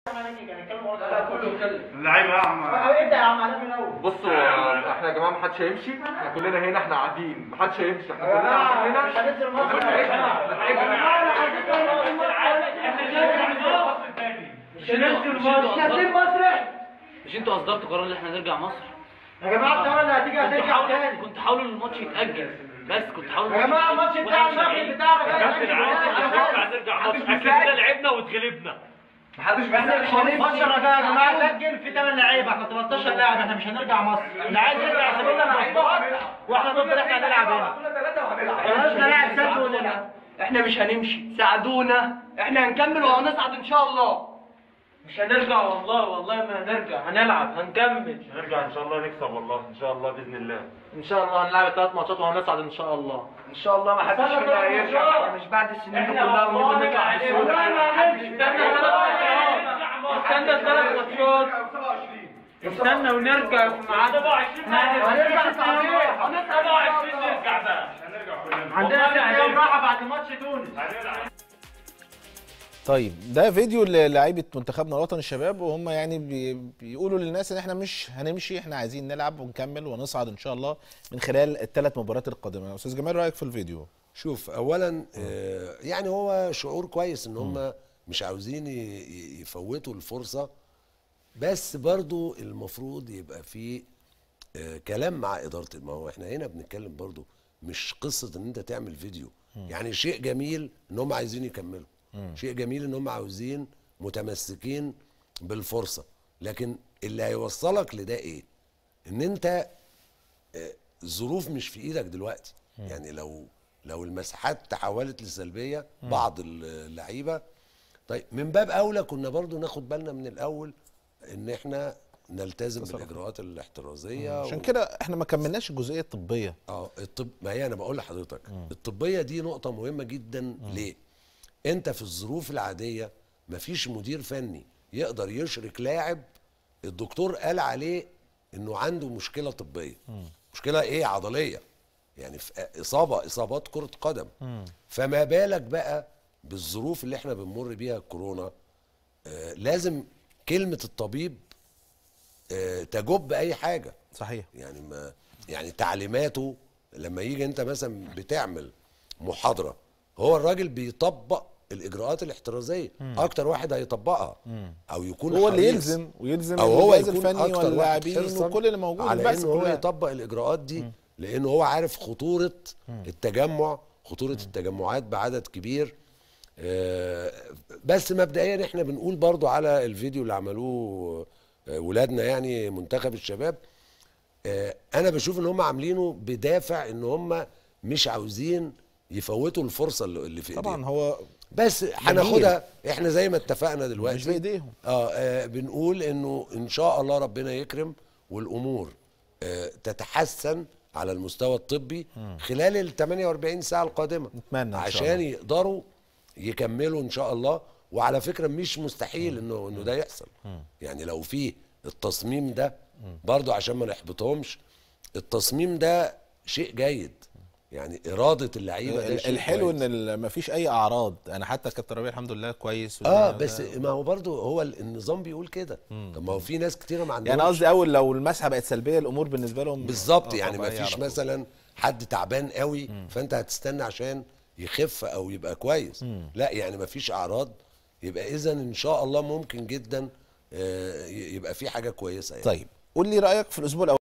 اللعيبه يا عم ابدا يا عم علي من الاول بصوا احنا يا جماعه محدش هيمشي احنا كلنا هنا احنا قاعدين محدش هيمشي احنا كلنا قاعدين مش هنا هننزل مصر مش هننزل مصر مش هننزل مصر مش انتوا اصدرتوا قرار ان احنا نرجع مصر يا جماعه الدوله اللي هتيجي كنتوا هترجع حاولوا تاني كنتوا حاولوا الماتش يتاجل بس كنت حاولوا يا جماعه الماتش بتاع المغرب بتاعنا ده كابتن عادل نرجع مصر احنا كده لعبنا واتغلبنا محدش احنا مش هنمشي يا جماعه سجل في 8 لعيبه احنا 13 لاعب احنا مش هنرجع مصر اللي عايز يرجع يسيب لنا لعيبه واحنا ضد اللي احنا هنلعب هنا مالناش لاعب سد ولا احنا مش هنمشي ساعدونا احنا هنكمل وهنصعد ان شاء الله مش هنرجع والله والله ما هنرجع هنلعب هنكمل نرجع ان شاء الله نكسب والله ان شاء الله باذن الله ان شاء الله هنلعب ثلاث ماتشات وهنصعد ان شاء الله ان شاء الله ما حدش فينا هيرجع احنا مش بعد السنين دي كلها ونقول نطلع بسهوله استنى ثلاث ماتشات استنى ونرجع في ميعاد هنرجع صحيح نرجع بقى عندنا ست ايام راحه بعد ماتش تونس طيب ده فيديو للاعيبه منتخبنا الوطني الشباب وهم يعني بي بيقولوا للناس ان احنا مش هنمشي احنا عايزين نلعب ونكمل ونصعد ان شاء الله من خلال الثلاث مباريات القادمه استاذ جمال رايك في الفيديو شوف اولا آه، يعني هو شعور كويس ان هم مش عاوزين ي- ي- يفوتوا الفرصه بس برضو المفروض يبقى في آه، كلام مع اداره ما هو احنا هنا بنتكلم برضو مش قصه ان انت تعمل فيديو يعني شيء جميل ان هم عايزين يكملوا شيء جميل ان هم عاوزين متمسكين بالفرصه لكن اللي هيوصلك لده ايه ان انت الظروف مش في ايدك دلوقتي يعني لو لو المساحات تحولت لسلبيه بعض اللعيبه طيب من باب اولى كنا برضو ناخد بالنا من الاول ان احنا نلتزم بالاجراءات الاحترازيه عشان و- كده احنا ما كملناش الجزئيه الطبيه اه الطب ما هي انا بقول لحضرتك الطبيه دي نقطه مهمه جدا ليه انت في الظروف العاديه مفيش مدير فني يقدر يشرك لاعب الدكتور قال عليه انه عنده مشكله طبيه مشكله ايه عضليه يعني في اصابه اصابات كره قدم فما بالك بقى بالظروف اللي احنا بنمر بيها الكورونا آه لازم كلمه الطبيب آه تجب اي حاجه صحيح يعني ما يعني تعليماته لما يجي انت مثلا بتعمل محاضره هو الراجل بيطبق الاجراءات الاحترازيه اكتر واحد هيطبقها او يكون هو اللي حريص. يلزم ويلزم او هو الجهاز يكون الفني اكتر واحد واللاعبين حرصاً وكل اللي موجود على البعثة انه هو كلها. يطبق الاجراءات دي لانه هو عارف خطوره التجمع خطوره التجمعات بعدد كبير آه، بس مبدئيا احنا بنقول برضو على الفيديو اللي عملوه آه، ولادنا يعني منتخب الشباب آه، انا بشوف ان هم عاملينه بدافع ان هم مش عاوزين يفوتوا الفرصه اللي اللي في طبعا ايديهم هو بس هناخدها احنا زي ما اتفقنا دلوقتي مش بايديهم آه, اه بنقول انه ان شاء الله ربنا يكرم والامور آه تتحسن على المستوى الطبي خلال ال 48 ساعه القادمه نتمنى إن شاء عشان الله. يقدروا يكملوا ان شاء الله وعلى فكره مش مستحيل انه انه ده يحصل يعني لو في التصميم ده برضو عشان ما نحبطهمش التصميم ده شيء جيد يعني اراده اللعيبه ده شيء الحلو كويس. ان ما فيش اي اعراض انا حتى كابتن ربيع الحمد لله كويس اه والدنيا بس ده- ما هو برضو هو ال- النظام بيقول كده طب ما هو في ناس كتيره ما عندهمش يعني قصدي اول لو المسحه بقت سلبيه الامور بالنسبه لهم بالظبط آه، يعني ما طبيعية على فيش طول. مثلا حد تعبان قوي فانت هتستنى عشان يخف او يبقى كويس لا يعني ما فيش اعراض يبقى اذا ان شاء الله ممكن جدا آه، ي- يبقى في حاجه كويسه يعني طيب قول لي رايك في الاسبوع الاول